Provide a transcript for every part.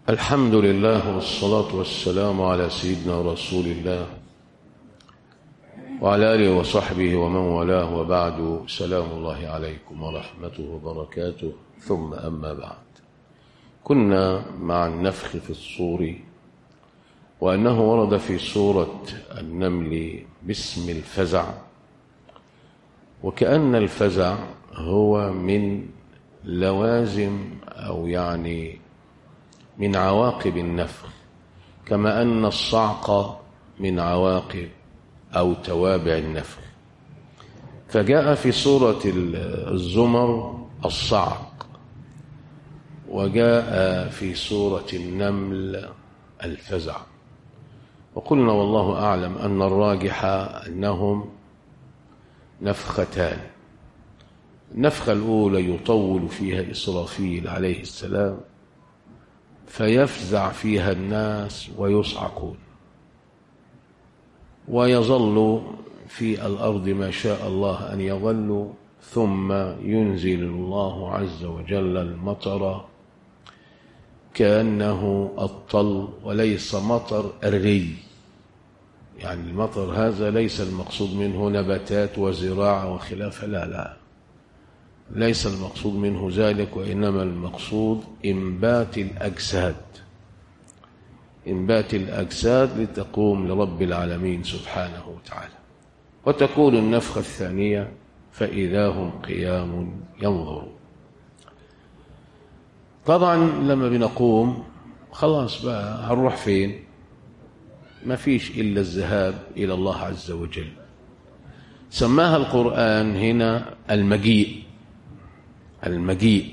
الحمد لله والصلاة والسلام على سيدنا رسول الله وعلى آله وصحبه ومن والاه وبعد سلام الله عليكم ورحمته وبركاته ثم أما بعد كنا مع النفخ في الصور وأنه ورد في سورة النمل باسم الفزع وكأن الفزع هو من لوازم أو يعني من عواقب النفخ كما أن الصعق من عواقب أو توابع النفخ فجاء في سورة الزمر الصعق وجاء في سورة النمل الفزع وقلنا والله أعلم أن الراجح أنهم نفختان النفخة الأولى يطول فيها إسرافيل عليه السلام فيفزع فيها الناس ويصعقون ويظل في الأرض ما شاء الله أن يظلوا ثم ينزل الله عز وجل المطر كأنه الطل وليس مطر الري يعني المطر هذا ليس المقصود منه نباتات وزراعة وخلافه لا لا ليس المقصود منه ذلك وإنما المقصود إنبات الأجساد إنبات الأجساد لتقوم لرب العالمين سبحانه وتعالى وتكون النفخة الثانية فإذا هم قيام ينظرون طبعا لما بنقوم خلاص بقى هنروح فين ما فيش إلا الذهاب إلى الله عز وجل سماها القرآن هنا المجيء المجيء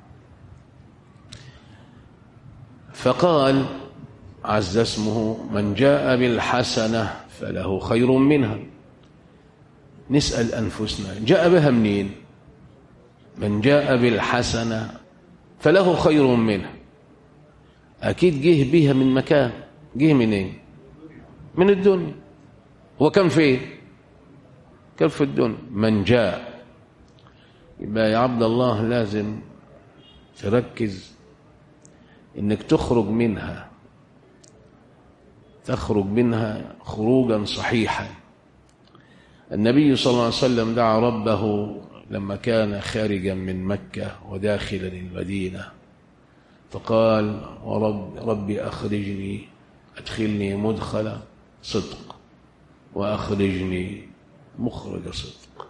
فقال عز اسمه من جاء بالحسنة فله خير منها نسأل أنفسنا جاء بها منين من جاء بالحسنة فله خير منها أكيد جه بها من مكان جه منين إيه؟ من الدنيا وكم فين كم في الدنيا من جاء يبقى يا عبد الله لازم تركز انك تخرج منها تخرج منها خروجا صحيحا النبي صلى الله عليه وسلم دعا ربه لما كان خارجا من مكة وداخلا المدينة فقال ورب ربي أخرجني أدخلني مدخل صدق وأخرجني مخرج صدق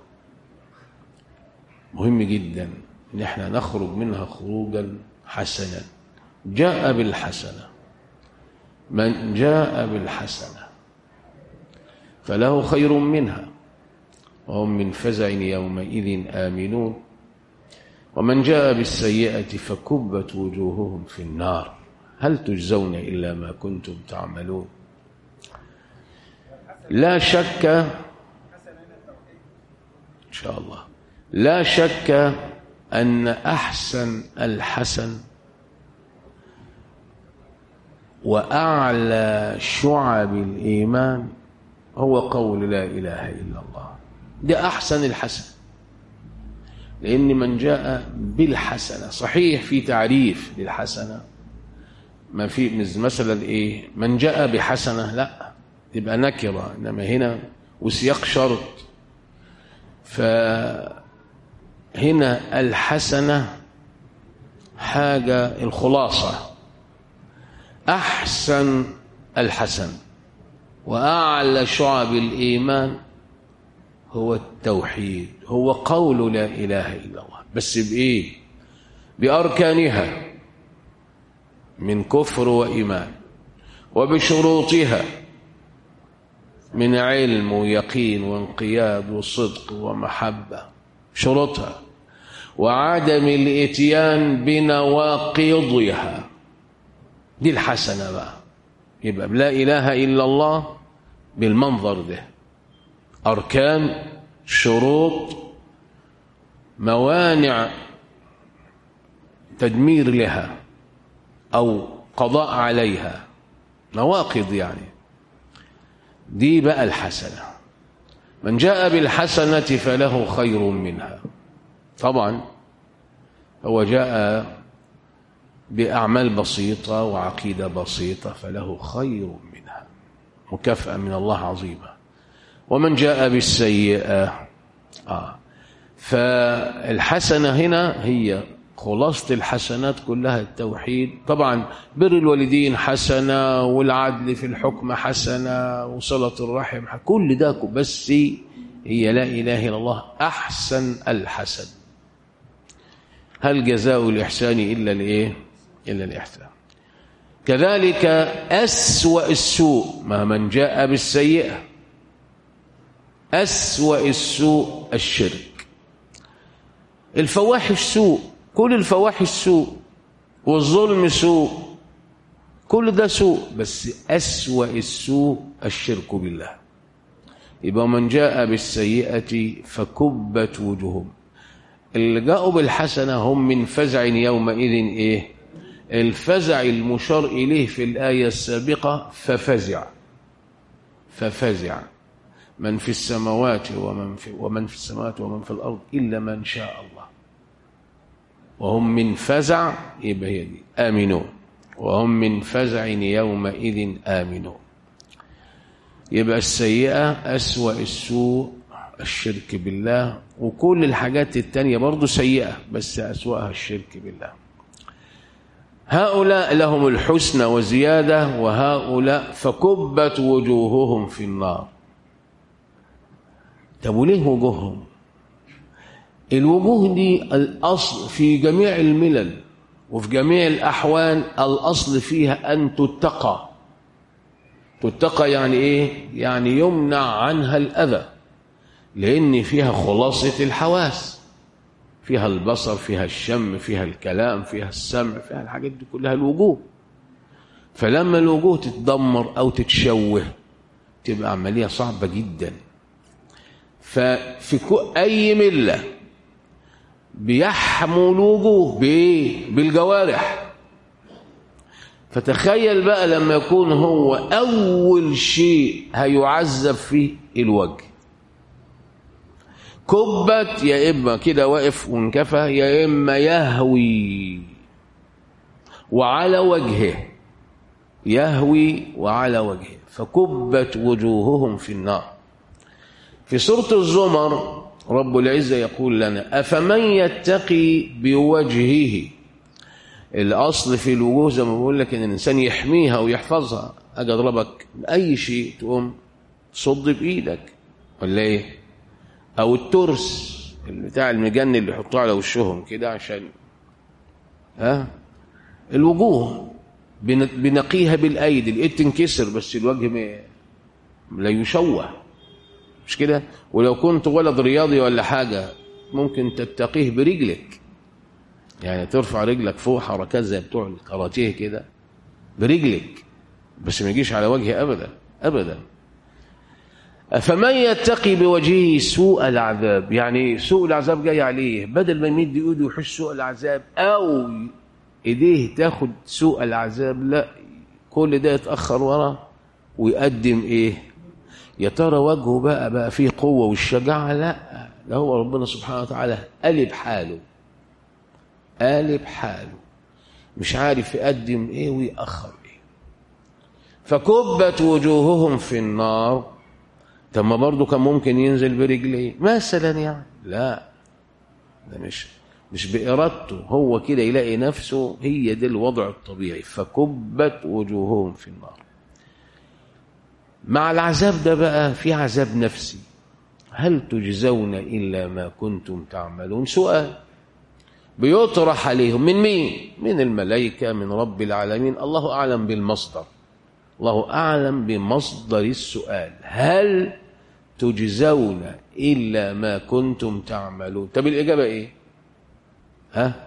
مهم جدا ان احنا نخرج منها خروجا حسنا جاء بالحسنه من جاء بالحسنه فله خير منها وهم من فزع يومئذ امنون ومن جاء بالسيئه فكبت وجوههم في النار هل تجزون الا ما كنتم تعملون لا شك ان شاء الله لا شك أن أحسن الحسن وأعلى شعب الإيمان هو قول لا إله إلا الله ده أحسن الحسن لأن من جاء بالحسنة صحيح في تعريف للحسنة ما في مثلا إيه من جاء بحسنة لا تبقى نكرة إنما هنا وسياق شرط ف هنا الحسنة حاجة الخلاصة أحسن الحسن وأعلى شعب الإيمان هو التوحيد هو قول لا إله إلا الله بس بإيه بأركانها من كفر وإيمان وبشروطها من علم ويقين وانقياد وصدق ومحبة شروطها وعدم الاتيان بنواقضها دي الحسنة بقى يبقى لا إله إلا الله بالمنظر ده أركان شروط موانع تدمير لها أو قضاء عليها نواقض يعني دي بقى الحسنة من جاء بالحسنة فله خير منها طبعا هو جاء بأعمال بسيطة وعقيدة بسيطة فله خير منها مكافأة من الله عظيمة ومن جاء بالسيئة آه فالحسنة هنا هي خلاصة الحسنات كلها التوحيد طبعا بر الوالدين حسنة والعدل في الحكم حسنة وصلة الرحم كل ده بس هي لا إله إلا الله أحسن الحسن هل جزاء الإحسان إلا الإيه إلا الإحسان كذلك أسوأ السوء ما من جاء بالسيئة أسوأ السوء الشرك الفواحش سوء كل الفواحش سوء والظلم سوء كل ده سوء بس أسوأ السوء الشرك بالله يبقى من جاء بالسيئة فكبت وجوههم اللي جاءوا بالحسنة هم من فزع يومئذ إيه الفزع المشار إليه في الآية السابقة ففزع ففزع من في السماوات ومن في, ومن في السماوات ومن في الأرض إلا من شاء الله وهم من فزع يبقى هي دي آمنون وهم من فزع يومئذ آمنون يبقى السيئة أسوأ السوء الشرك بالله وكل الحاجات التانية برضو سيئة بس أسوأها الشرك بالله هؤلاء لهم الحسنى وزيادة وهؤلاء فكبت وجوههم في النار طب وليه وجوههم الوجوه دي الأصل في جميع الملل وفي جميع الأحوال الأصل فيها أن تتقى تتقى يعني إيه؟ يعني يمنع عنها الأذى لأن فيها خلاصة الحواس فيها البصر فيها الشم فيها الكلام فيها السمع فيها الحاجات دي كلها الوجوه فلما الوجوه تتدمر أو تتشوه تبقى عملية صعبة جدا ففي أي ملة بيحموا الوجوه بإيه؟ بالجوارح فتخيل بقى لما يكون هو أول شيء هيعذب فيه الوجه كبت يا إما كده واقف وانكفى يا إما يهوي وعلى وجهه يهوي وعلى وجهه فكبت وجوههم في النار في سورة الزمر رب العزة يقول لنا أفمن يتقي بوجهه الأصل في الوجوه زي ما بقول لك إن الإنسان يحميها ويحفظها أجي أضربك بأي شيء تقوم تصد بإيدك ولا إيه؟ أو الترس بتاع المجن اللي يحطوه على وشهم كده عشان ها الوجوه بنقيها بالأيدي الإيد تنكسر بس الوجه ما لا يشوه مش كده ولو كنت ولد رياضي ولا حاجة ممكن تتقيه برجلك يعني ترفع رجلك فوق حركات زي بتوع الكاراتيه كده برجلك بس ما يجيش على وجهه ابدا ابدا فمن يتقي بوجهه سوء العذاب يعني سوء العذاب جاي عليه بدل ما يمد ايده ويحس سوء العذاب او ايديه تاخد سوء العذاب لا كل ده يتاخر ورا ويقدم ايه يا ترى وجهه بقى بقى فيه قوه والشجاعه لا ده هو ربنا سبحانه وتعالى قلب حاله قالب حاله مش عارف يقدم ايه ويأخر ايه فكبت وجوههم في النار طب ما برضه كان ممكن ينزل برجليه مثلا يعني لا ده مش مش بإرادته هو كده يلاقي نفسه هي ده الوضع الطبيعي فكبت وجوههم في النار مع العذاب ده بقى في عذاب نفسي هل تجزون إلا ما كنتم تعملون سؤال بيطرح عليهم من مين من الملائكة من رب العالمين الله أعلم بالمصدر الله أعلم بمصدر السؤال هل تجزون إلا ما كنتم تعملون طب الإجابة إيه ها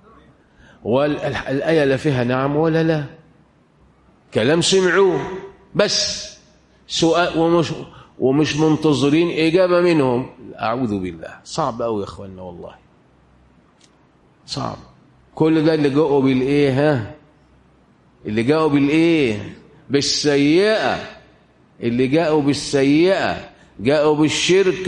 والآية لا فيها نعم ولا لا كلام سمعوه بس سؤال ومش ومش منتظرين إجابة منهم أعوذ بالله صعب أوي يا إخواننا والله صعب كل ده اللي جاءوا بالايه ها اللي جاءوا بالايه بالسيئه اللي جاءوا بالسيئه جاءوا بالشرك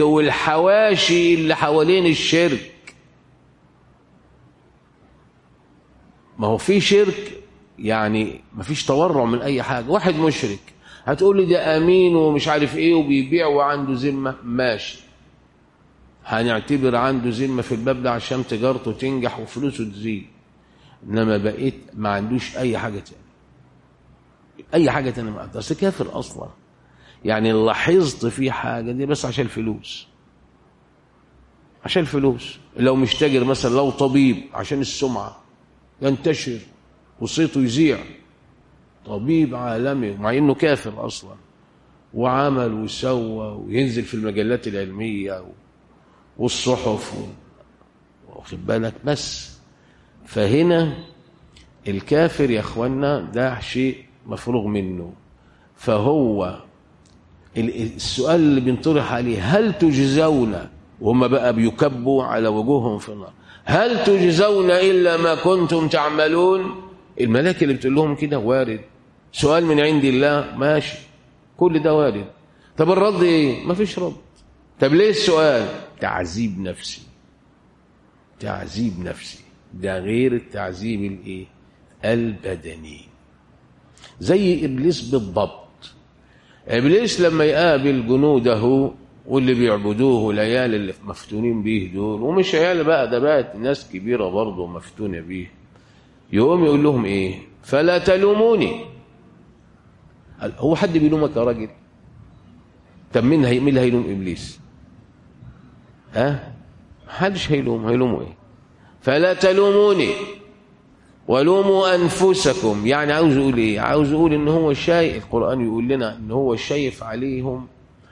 والحواشي اللي حوالين الشرك ما هو في شرك يعني ما فيش تورع من اي حاجه واحد مشرك هتقول لي ده امين ومش عارف ايه وبيبيع وعنده ذمه ماشي هنعتبر عنده ذمه في الباب ده عشان تجارته تنجح وفلوسه تزيد انما بقيت ما عندوش اي حاجه تاني اي حاجه تانية ما اصل كافر اصلا يعني لاحظت فيه حاجه دي بس عشان الفلوس عشان الفلوس لو مش تاجر مثلا لو طبيب عشان السمعه ينتشر وصيته يذيع طبيب عالمي مع انه كافر اصلا وعمل وسوى وينزل في المجلات العلميه والصحف واخد بالك بس فهنا الكافر يا اخوانا ده شيء مفروغ منه فهو السؤال اللي بينطرح عليه هل تجزون وهم بقى بيكبوا على وجوههم في النار هل تجزون الا ما كنتم تعملون الملائكه اللي بتقول لهم كده وارد سؤال من عند الله ماشي كل ده وارد طب الرد ايه ما فيش رد طب ليه السؤال تعذيب نفسي تعذيب نفسي ده غير التعذيب الايه البدني زي ابليس بالضبط ابليس لما يقابل جنوده واللي بيعبدوه العيال اللي مفتونين بيه دول ومش عيال بقى ده بقت ناس كبيره برضه مفتونه بيه يقوم يقول لهم ايه فلا تلوموني هو حد بيلومك يا راجل طب مين هي مين اللي هيلوم ابليس ها محدش هيلوم هيلوموا ايه فلا تلوموني ولوموا انفسكم يعني عاوز اقول ايه عاوز اقول ان هو شايف القران يقول لنا ان هو شايف عليهم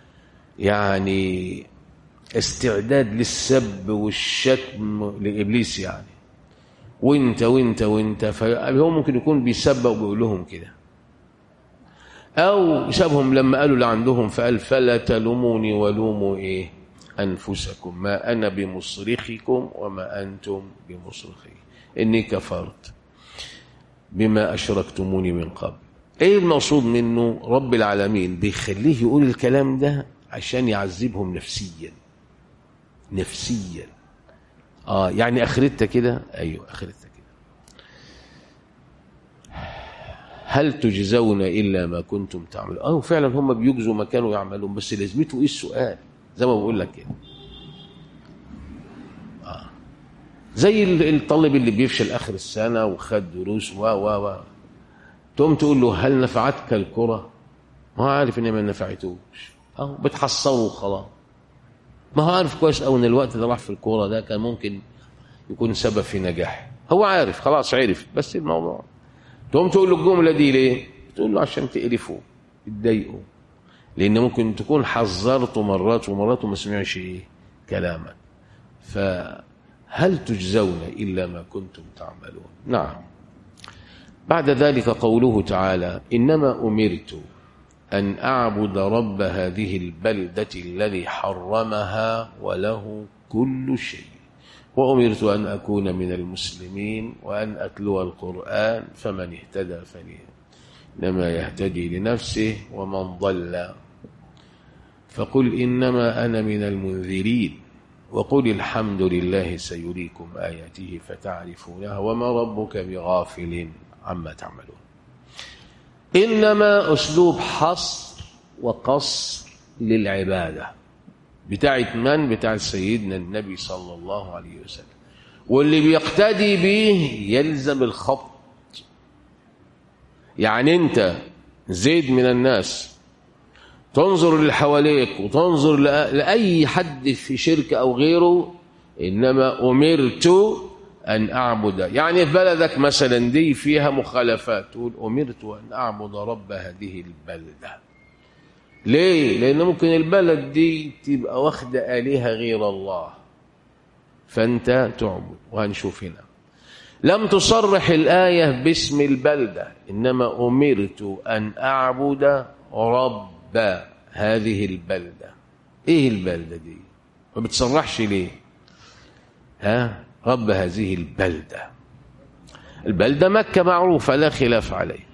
يعني استعداد للسب والشتم لابليس يعني وانت وانت وانت فهو ممكن يكون بيسبق وبيقول لهم كده او سابهم لما قالوا اللي عندهم فقال فلا تلوموني ولوموا ايه انفسكم ما انا بمصرخكم وما انتم بمصرخي اني كفرت بما اشركتموني من قبل ايه المقصود منه رب العالمين بيخليه يقول الكلام ده عشان يعذبهم نفسيا نفسيا اه يعني اخرتها كده ايوه اخرتها كده هل تجزون الا ما كنتم تعملون اه فعلا هم بيجزوا ما كانوا يعملون بس لازمته ايه السؤال زي ما بقول لك كده آه. زي الطالب اللي بيفشل اخر السنه وخد دروس و و و تقوم تقول له هل نفعتك الكره ما هو عارف ان ما نفعتوش اهو بتحصره وخلاص ما هو عارف كويس قوي ان الوقت ده راح في الكوره ده كان ممكن يكون سبب في نجاح هو عارف خلاص عرف بس الموضوع تقوم تقول له الجمله دي ليه تقول له عشان تقرفه تضايقه لان ممكن تكون حذرته مرات ومرات وما سمعش ايه كلامك فهل تجزون الا ما كنتم تعملون نعم بعد ذلك قوله تعالى انما امرت أن أعبد رب هذه البلدة الذي حرمها وله كل شيء وأمرت أن أكون من المسلمين وأن أتلو القرآن فمن اهتدى فليه إنما يهتدي لنفسه ومن ضل فقل إنما أنا من المنذرين وقل الحمد لله سيريكم آياته فتعرفونها وما ربك بغافل عما تعملون إنما أسلوب حصر وقصر للعبادة بتاعت من؟ بتاعت سيدنا النبي صلى الله عليه وسلم واللي بيقتدي به يلزم الخط يعني أنت زيد من الناس تنظر اللي حواليك وتنظر لأي حد في شركة أو غيره إنما أمرت أن أعبد يعني في بلدك مثلا دي فيها مخالفات تقول أمرت أن أعبد رب هذه البلدة ليه؟ لأن ممكن البلد دي تبقى واخدة آلهة غير الله فأنت تعبد وهنشوف هنا لم تصرح الآية باسم البلدة إنما أمرت أن أعبد رب هذه البلدة إيه البلدة دي؟ ما بتصرحش ليه؟ ها؟ رب هذه البلدة البلدة مكة معروفة لا خلاف عليه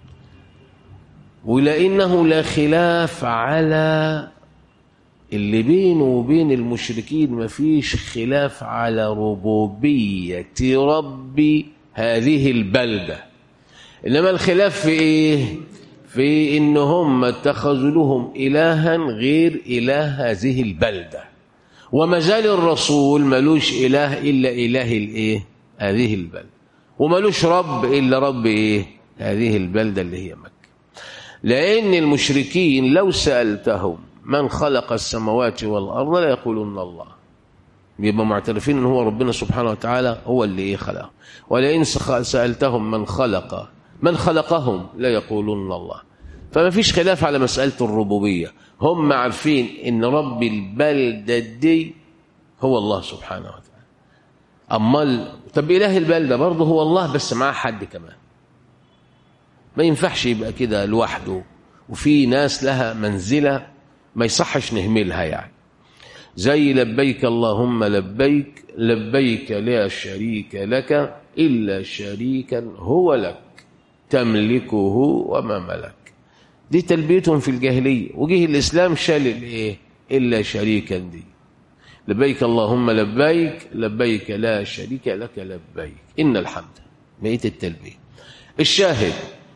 ولأنه لا خلاف على اللي بينه وبين المشركين ما فيش خلاف على ربوبية رب هذه البلدة إنما الخلاف في إيه في إن هم اتخذوا لهم إلها غير إله هذه البلدة وما زال الرسول ملوش إله إلا إله الإيه هذه البلدة وملوش رب إلا رب إيه هذه البلدة اللي هي مكة لأن المشركين لو سألتهم من خلق السماوات والأرض لا يقولون الله يبقى معترفين ان هو ربنا سبحانه وتعالى هو اللي ايه خلقه ولئن سألتهم من خلق من خلقهم لا يقولون الله فما فيش خلاف على مسألة الربوبية هم عارفين ان رب البلدة دي هو الله سبحانه وتعالى أما طب إله البلدة برضه هو الله بس معاه حد كمان ما ينفعش يبقى كده لوحده وفي ناس لها منزلة ما يصحش نهملها يعني زي لبيك اللهم لبيك لبيك لا شريك لك إلا شريكا هو لك تملكه وما ملك دي تلبيتهم في الجاهلية وجه الإسلام شال الإيه إلا شريكا دي لبيك اللهم لبيك لبيك لا شريك لك لبيك إن الحمد بقيت التلبية الشاهد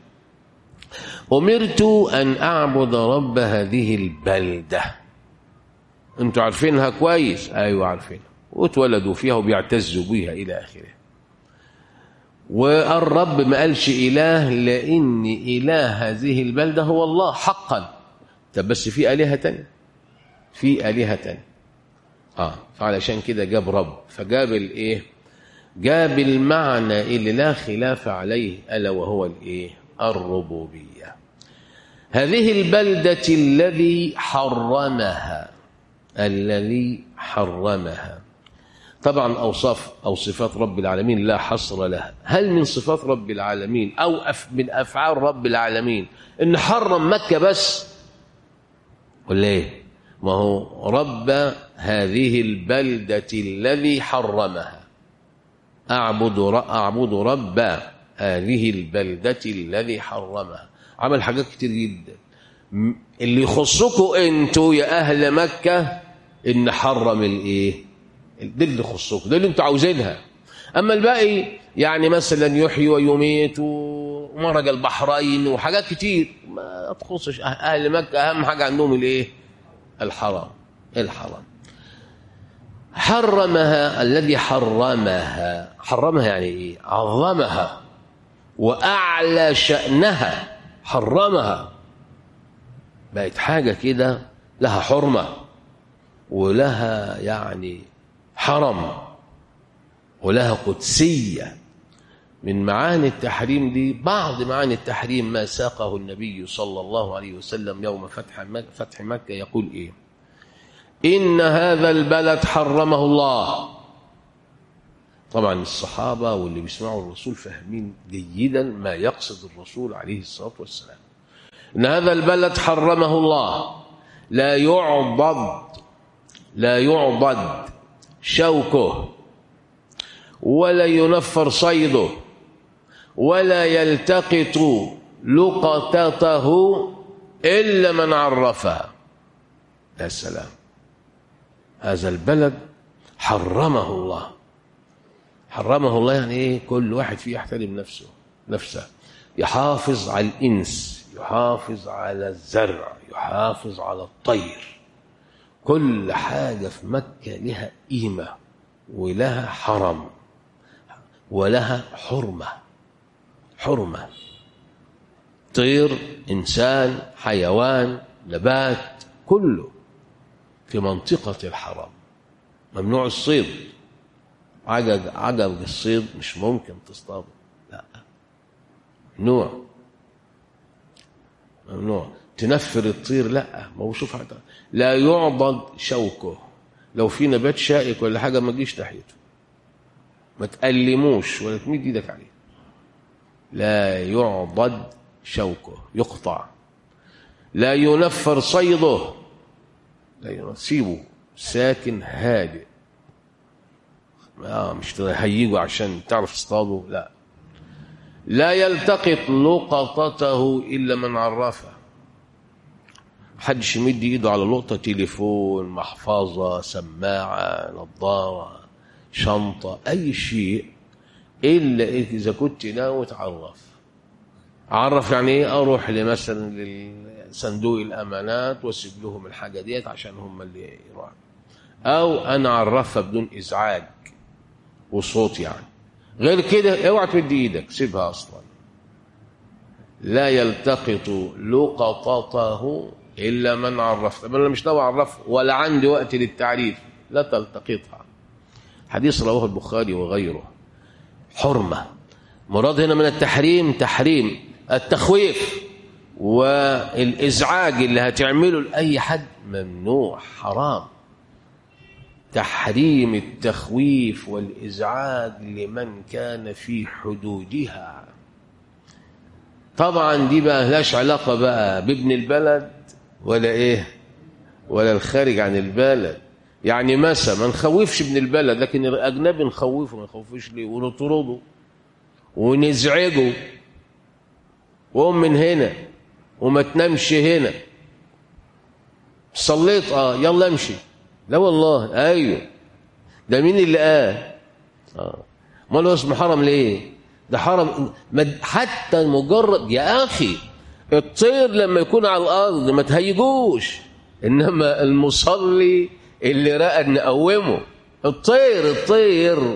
أمرت أن أعبد رب هذه البلدة أنتوا عارفينها كويس أيوة عارفينها واتولدوا فيها وبيعتزوا بيها إلى آخره والرب ما قالش إله لأن إله هذه البلدة هو الله حقا طب بس في آلهة تانية في آلهة تانية آه فعلشان كده جاب رب فجاب الإيه جاب المعنى اللي لا خلاف عليه ألا وهو الإيه الربوبية هذه البلدة الذي حرمها الذي حرمها طبعا أوصاف أو صفات رب العالمين لا حصر لها هل من صفات رب العالمين أو أف من أفعال رب العالمين إن حرم مكة بس ولا إيه ما هو رب هذه البلدة الذي حرمها أعبد أعبد رب هذه البلدة الذي حرمها عمل حاجات كتير جدا اللي يخصكم انتوا يا أهل مكة إن حرم الإيه ده اللي يخصكم ده اللي انتوا عاوزينها أما الباقي يعني مثلا يحيي ويميت ومرج البحرين وحاجات كتير ما تخصش أهل مكة أهم حاجة عندهم الإيه الحرام الحرام حرمها الذي حرمها حرمها يعني ايه عظمها واعلى شانها حرمها بقت حاجه كده لها حرمه ولها يعني حرم ولها قدسيه من معاني التحريم دي بعض معاني التحريم ما ساقه النبي صلى الله عليه وسلم يوم فتح مكة, فتح مكة يقول ايه إن هذا البلد حرمه الله طبعا الصحابة واللي بيسمعوا الرسول فاهمين جيدا ما يقصد الرسول عليه الصلاة والسلام إن هذا البلد حرمه الله لا يعضد لا يعضد شوكه ولا ينفر صيده ولا يلتقط لقطته إلا من عرفها يا سلام هذا البلد حرمه الله حرمه الله يعني ايه كل واحد فيه يحترم نفسه نفسه يحافظ على الانس يحافظ على الزرع يحافظ على الطير كل حاجه في مكه لها قيمه ولها حرم ولها حرمه حرمه طير انسان حيوان نبات كله في منطقة الحرام ممنوع الصيد عجج عجج الصيد مش ممكن تصطاده لا ممنوع ممنوع تنفر الطير لا ما هو شوف حتى لا يعضد شوكه لو في نبات شائك ولا حاجة ما تجيش ناحيته ما تألموش ولا تمد ايدك عليه لا يعضد شوكه يقطع لا ينفر صيده لا سيبه ساكن هادئ آه مش هيجوا عشان تعرف تصطاده لا لا يلتقط لقطته الا من عرفها حدش يمد ايده على لقطه تليفون محفظه سماعه نظاره شنطه اي شيء إلا إذا كنت ناوي تعرف أعرف يعني إيه أروح مثلا لصندوق الأمانات وأسيب لهم الحاجة ديت عشان هم اللي يروحوا أو أنا أعرفها بدون إزعاج وصوت يعني غير كده اوعى تمد إيدك سيبها أصلا لا يلتقط لقطته إلا من عرفت أنا مش ناوي أعرفه ولا عندي وقت للتعريف لا تلتقطها حديث رواه البخاري وغيره حرمة مراد هنا من التحريم تحريم التخويف والإزعاج اللي هتعمله لأي حد ممنوع حرام تحريم التخويف والإزعاج لمن كان في حدودها طبعا دي بقى لهاش علاقة بقى بابن البلد ولا ايه ولا الخارج عن البلد يعني مثلا ما نخوفش ابن البلد لكن الاجنبي نخوفه ما نخوفوش ليه ونطرده ونزعجه وقوم من هنا وما تنامش هنا صليت اه يلا امشي لا والله ايوه ده مين اللي قال اه امال هو اسمه حرم ليه ده حرم حتى مجرد يا اخي الطير لما يكون على الارض ما تهيجوش انما المصلي اللي رأى نقومه الطير الطير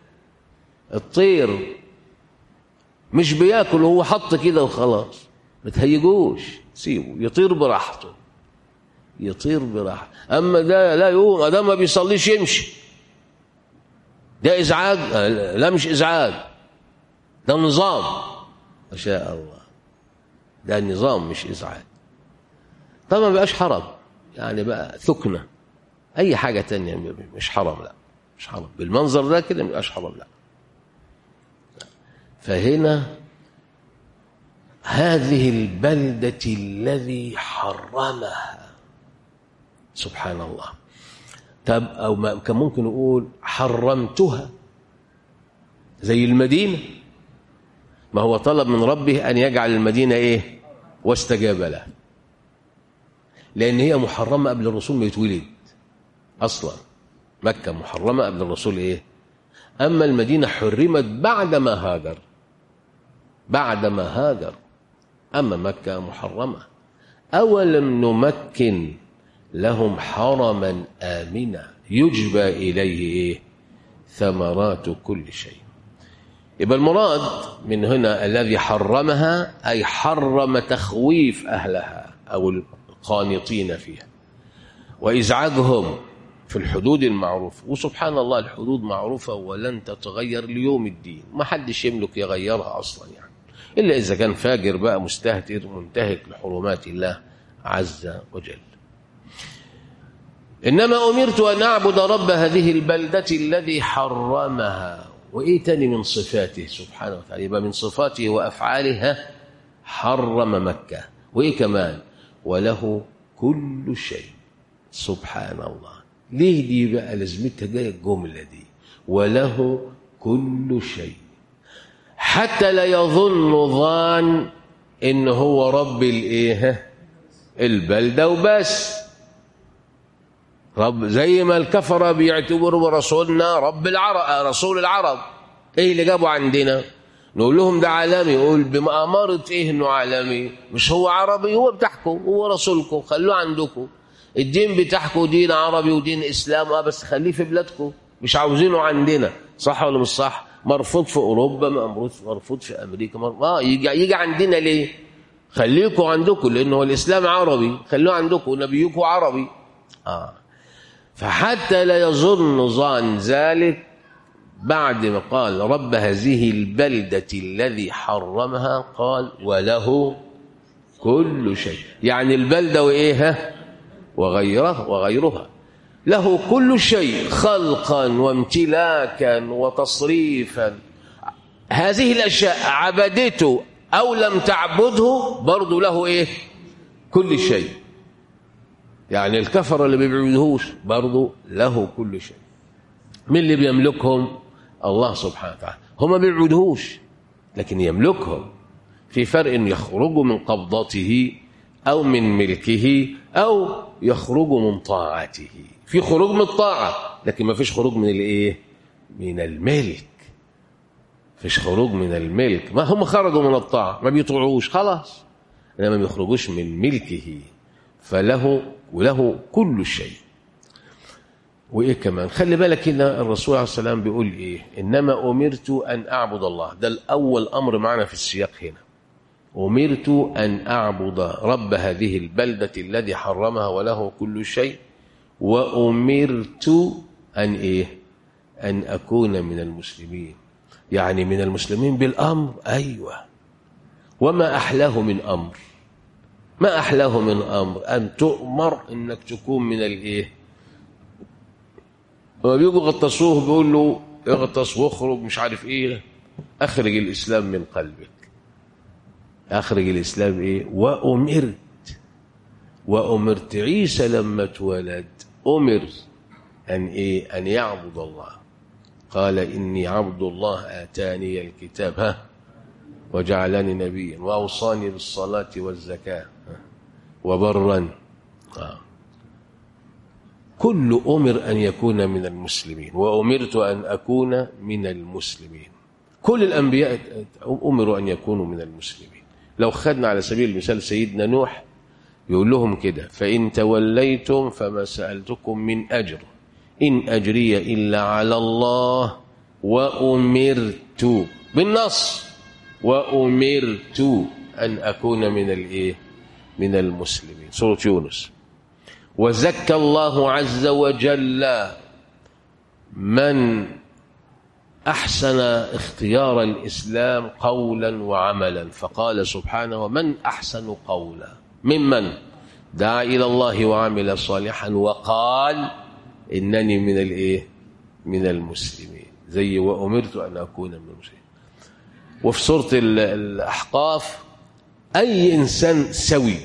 الطير مش بياكل هو حط كده وخلاص ما تهيجوش سيبه يطير براحته يطير براحته اما ده لا يقوم ده ما بيصليش يمشي ده ازعاج لا مش ازعاج ده نظام ما شاء الله ده نظام مش ازعاج طبعا ما بقاش حرام يعني بقى ثكنه اي حاجه تانية مش حرام لا مش حرام بالمنظر ده كده ما بقاش حرام لا فهنا هذه البلدة الذي حرمها سبحان الله طب أو ما كان ممكن نقول حرمتها زي المدينة ما هو طلب من ربه أن يجعل المدينة إيه واستجاب له لأن هي محرمة قبل الرسول ما يتولد أصلا مكة محرمة قبل الرسول إيه أما المدينة حرمت بعدما هاجر بعدما هاجر أما مكة محرمة أولم نمكن لهم حرما آمنا يجبى إليه إيه؟ ثمرات كل شيء يبقى المراد من هنا الذي حرمها أي حرم تخويف أهلها أو القانطين فيها وإزعاجهم في الحدود المعروفة وسبحان الله الحدود معروفة ولن تتغير ليوم الدين ما حدش يملك يغيرها أصلا يعني إلا إذا كان فاجر بقى مستهتر منتهك لحرمات الله عز وجل إنما أمرت أن أعبد رب هذه البلدة الذي حرمها وإيه تاني من صفاته سبحانه وتعالى يبقى من صفاته وأفعالها حرم مكة وإيه كمان وله كل شيء سبحان الله ليه دي بقى لازمتها جايه الجمله دي وله كل شيء حتى لا يظن ظان ان هو رب الايه البلده وبس رب زي ما الكفره بيعتبروا رسولنا رب العرب رسول العرب ايه اللي جابه عندنا نقول لهم ده عالمي يقول بمأمارة ايه انه عالمي مش هو عربي هو بتاعكم هو رسولكم خلوه عندكم الدين بتاعكم دين عربي ودين اسلام اه بس خليه في بلادكم مش عاوزينه عندنا صح ولا مش صح مرفوض في اوروبا مرفوض في امريكا مرفوض. اه يجي, يجي عندنا ليه خليكم عندكم لانه الاسلام عربي خلوه عندكم نبيكم عربي اه فحتى لا يظن ظان ذلك بعد ما قال رب هذه البلدة الذي حرمها قال وله كل شيء يعني البلدة وإيه وغيرها وغيرها له كل شيء خلقا وامتلاكا وتصريفا هذه الأشياء عبدته أو لم تعبده برضو له إيه كل شيء يعني الكفر اللي بيبعدهوش برضو له كل شيء من اللي بيملكهم الله سبحانه وتعالى هم ما بيعبدوش لكن يملكهم في فرق إن يخرجوا من قبضته أو من ملكه أو يخرجوا من طاعته في خروج من الطاعة لكن ما فيش خروج من الإيه من الملك فيش خروج من الملك ما هم خرجوا من الطاعة ما بيطيعوش خلاص إنما ما بيخرجوش من ملكه فله وله كل شيء وإيه كمان خلي بالك هنا الرسول عليه السلام بيقول إيه إنما أمرت أن أعبد الله ده الأول أمر معنا في السياق هنا أمرت أن أعبد رب هذه البلدة الذي حرمها وله كل شيء وأمرت أن إيه أن أكون من المسلمين يعني من المسلمين بالأمر أيوة وما أحلاه من أمر ما أحلاه من أمر أن تؤمر أنك تكون من الإيه لما بيجوا يغطسوه بيقول له اغطس واخرج مش عارف ايه اخرج الاسلام من قلبك اخرج الاسلام ايه وامرت وامرت عيسى لما اتولد امر ان ايه ان يعبد الله قال اني عبد الله اتاني الكتاب ها وجعلني نبيا واوصاني بالصلاه والزكاه وبرا آه. كل أمر أن يكون من المسلمين وأمرت أن أكون من المسلمين كل الأنبياء أمروا أن يكونوا من المسلمين لو خدنا على سبيل المثال سيدنا نوح يقول لهم كده فإن توليتم فما سألتكم من أجر إن أجري إلا على الله وأمرت بالنص وأمرت أن أكون من الإيه من المسلمين سورة يونس وزكى الله عز وجل من احسن اختيار الاسلام قولا وعملا فقال سبحانه ومن احسن قولا ممن دعا الى الله وعمل صالحا وقال انني من الايه من المسلمين زي وامرت ان اكون من المسلمين وفي سوره الاحقاف اي انسان سوي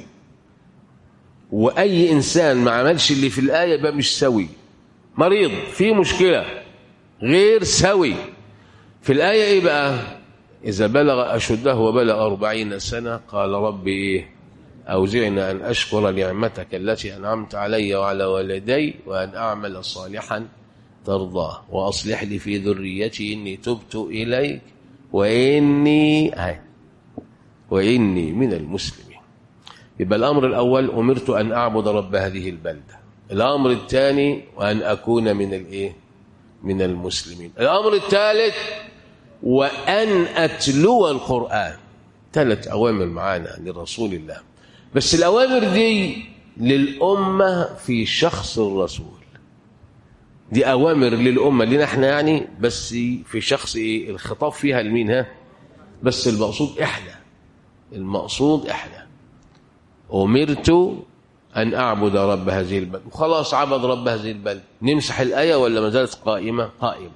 واي انسان ما عملش اللي في الايه يبقى مش سوي مريض في مشكله غير سوي في الايه ايه بقى اذا بلغ اشده وبلغ أربعين سنه قال ربي ايه اوزعني ان اشكر نعمتك التي انعمت علي وعلى والدي وان اعمل صالحا ترضاه واصلح لي في ذريتي اني تبت اليك واني واني من المسلمين يبقى الأمر الأول أمرت أن أعبد رب هذه البلدة الأمر الثاني وأن أكون من الإيه من المسلمين الأمر الثالث وأن أتلو القرآن ثلاث أوامر معانا لرسول الله بس الأوامر دي للأمة في شخص الرسول دي أوامر للأمة لنا احنا يعني بس في شخص إيه الخطاب فيها لمين ها بس المقصود إحنا المقصود إحنا أمرت أن أعبد رب هذه البلد وخلاص عبد رب هذه البلد نمسح الآية ولا ما زالت قائمة قائمة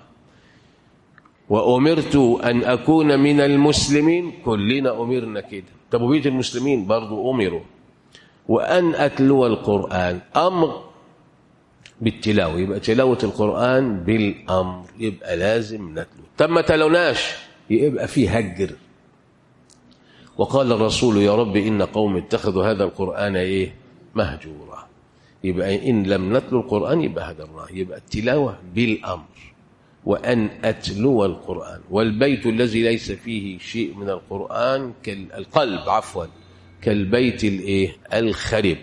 وأمرت أن أكون من المسلمين كلنا أمرنا كده طب وبيت المسلمين برضو أمروا وأن أتلو القرآن أمر بالتلاوة يبقى تلاوة القرآن بالأمر يبقى لازم نتلو طب ما تلوناش يبقى فيه هجر وقال الرسول يا رب إن قوم اتخذوا هذا القرآن إيه مهجورا يبقى إن لم نتلو القرآن يبقى هجرناه يبقى التلاوة بالأمر وأن أتلو القرآن والبيت الذي ليس فيه شيء من القرآن كالقلب عفوا كالبيت الإيه الخرب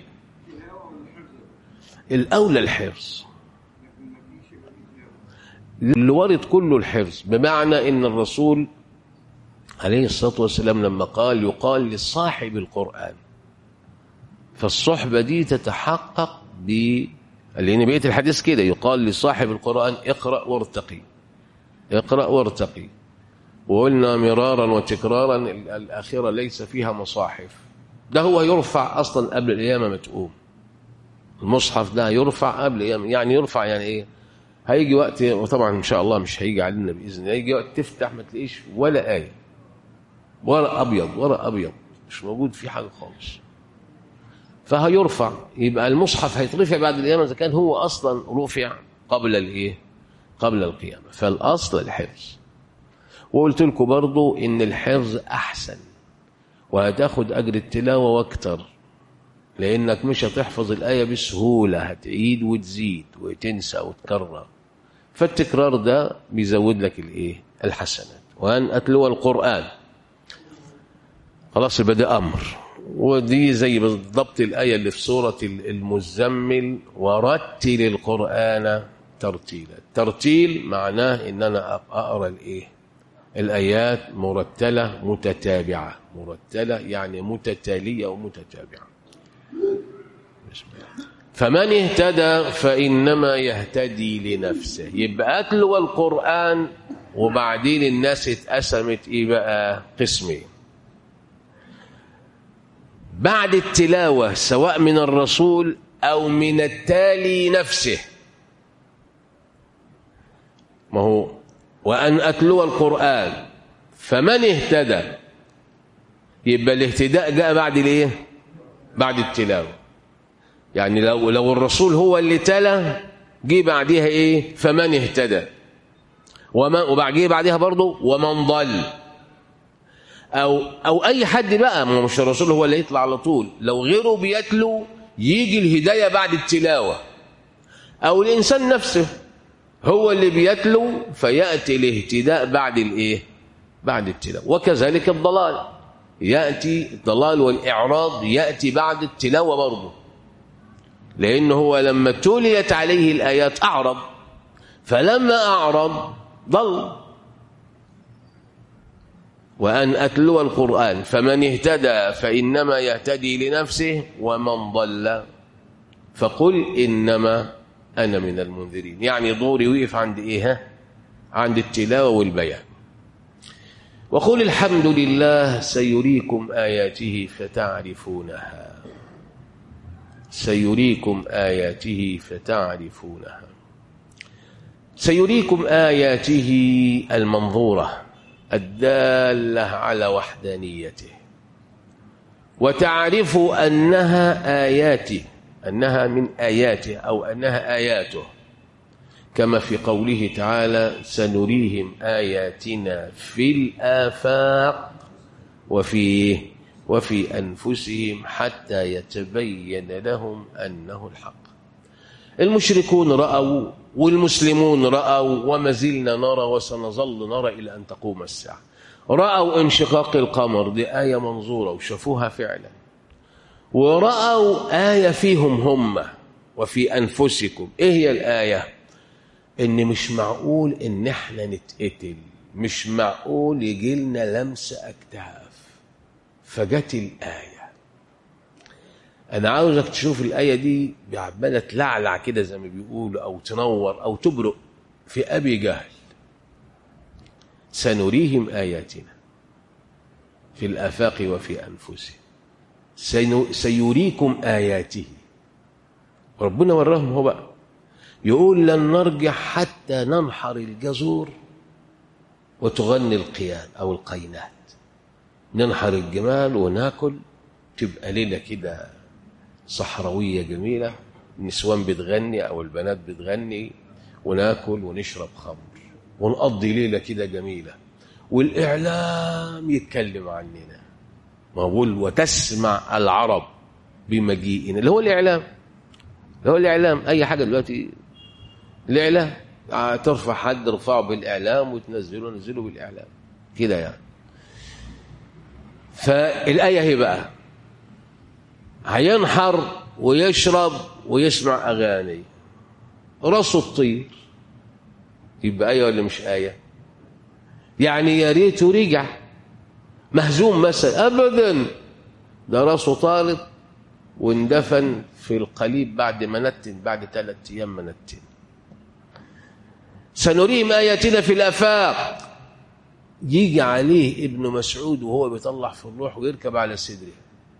الأولى الحرص اللي ورد كله الحرص بمعنى ان الرسول عليه الصلاة والسلام لما قال يقال لصاحب القرآن فالصحبة دي تتحقق ب لأن بقية الحديث كده يقال لصاحب القرآن اقرأ وارتقي اقرأ وارتقي وقلنا مرارا وتكرارا الآخرة ليس فيها مصاحف ده هو يرفع أصلا قبل القيامة ما تقوم المصحف ده يرفع قبل القيامة يعني يرفع يعني إيه هيجي وقت وطبعا إن شاء الله مش هيجي علينا بإذن الله هيجي وقت تفتح ما تلاقيش ولا آية ورق أبيض ورق أبيض مش موجود فيه حاجة خالص فهيرفع يبقى المصحف هيترفع بعد القيامة إذا كان هو أصلا رفع قبل الإيه قبل القيامة فالأصل الحفظ وقلت لكم برضو إن الحفظ أحسن وهتاخد أجر التلاوة واكتر لأنك مش هتحفظ الآية بسهولة هتعيد وتزيد وتنسى وتكرر فالتكرار ده بيزود لك الإيه الحسنات وأن أتلو القرآن خلاص يبقى ده أمر ودي زي بالضبط الآية اللي في سورة المزمل ورتل القرآن ترتيلا الترتيل معناه إن أنا أقرأ الإيه الآيات مرتلة متتابعة مرتلة يعني متتالية ومتتابعة بسم الله فمن اهتدى فإنما يهتدي لنفسه يبقى أتلو القرآن وبعدين الناس اتقسمت إيه بقى قسمين بعد التلاوة سواء من الرسول أو من التالي نفسه ما هو وأن أتلو القرآن فمن اهتدى يبقى الاهتداء جاء بعد الايه بعد التلاوة يعني لو لو الرسول هو اللي تلا جه بعديها ايه فمن اهتدى ومن وبعديه بعديها برضه ومن ضل او او اي حد بقى ما مش الرسول هو اللي يطلع على طول لو غيره بيتلو يجي الهدايه بعد التلاوه او الانسان نفسه هو اللي بيتلو فياتي الاهتداء بعد الايه بعد التلاوه وكذلك الضلال ياتي الضلال والاعراض ياتي بعد التلاوه برضه لانه هو لما تليت عليه الايات اعرض فلما اعرض ضل وأن أتلو القرآن فمن اهتدى فإنما يهتدي لنفسه ومن ضل فقل إنما أنا من المنذرين يعني دوري وقف عند إيه عند التلاوة والبيان وقل الحمد لله سيريكم آياته فتعرفونها سيريكم آياته فتعرفونها سيريكم آياته المنظورة الدالة على وحدانيته وتعرف أنها آياته أنها من آياته أو أنها آياته كما في قوله تعالى سنريهم آياتنا في الآفاق وفي وفي أنفسهم حتى يتبين لهم أنه الحق المشركون رأوا والمسلمون رأوا وما زلنا نرى وسنظل نرى إلى أن تقوم الساعة رأوا انشقاق القمر دي آية منظورة وشافوها فعلا ورأوا آية فيهم هم وفي أنفسكم إيه هي الآية إن مش معقول إن إحنا نتقتل مش معقول يجي لنا لمس أكتاف فجت الآية أنا عاوزك تشوف الآية دي عمالة تلعلع كده زي ما بيقولوا أو تنور أو تبرق في أبي جهل سنريهم آياتنا في الآفاق وفي أنفسهم سيريكم آياته ربنا وراهم هو بقى يقول لن نرجع حتى ننحر الجزور وتغني القيان أو القينات ننحر الجمال وناكل تبقى ليلة كده صحراوية جميلة النسوان بتغني أو البنات بتغني وناكل ونشرب خمر ونقضي ليلة كده جميلة والإعلام يتكلم عننا ما بقول وتسمع العرب بمجيئنا اللي هو الإعلام اللي هو الإعلام أي حاجة دلوقتي الإعلام ترفع حد ارفعه بالإعلام وتنزله نزله بالإعلام كده يعني فالآية هي بقى هينحر ويشرب ويسمع أغاني راسه الطير يبقى آية ولا مش آية يعني يا ريته رجع مهزوم مثلا أبدا ده راسه طالب واندفن في القليب بعد ما نتن بعد ثلاثة أيام ما نتن سنريهم آياتنا في الآفاق يجي عليه ابن مسعود وهو بيطلع في الروح ويركب على صدره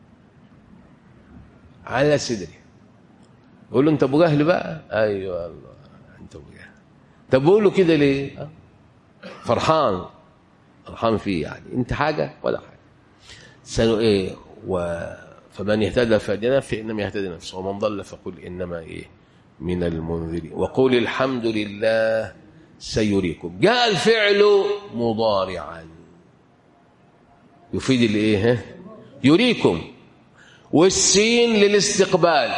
على صدره يقول له انت ابو جهل بقى ايوه الله انت ابو جهل طب بقول له كده ليه فرحان فرحان فيه يعني انت حاجه ولا حاجه سنو ايه و فمن اهتدى فهدنا فانما يهتدي نفسه ومن ضل فقل انما ايه من المنذرين وقول الحمد لله سيريكم جاء الفعل مضارعا يفيد الايه يريكم والسين للاستقبال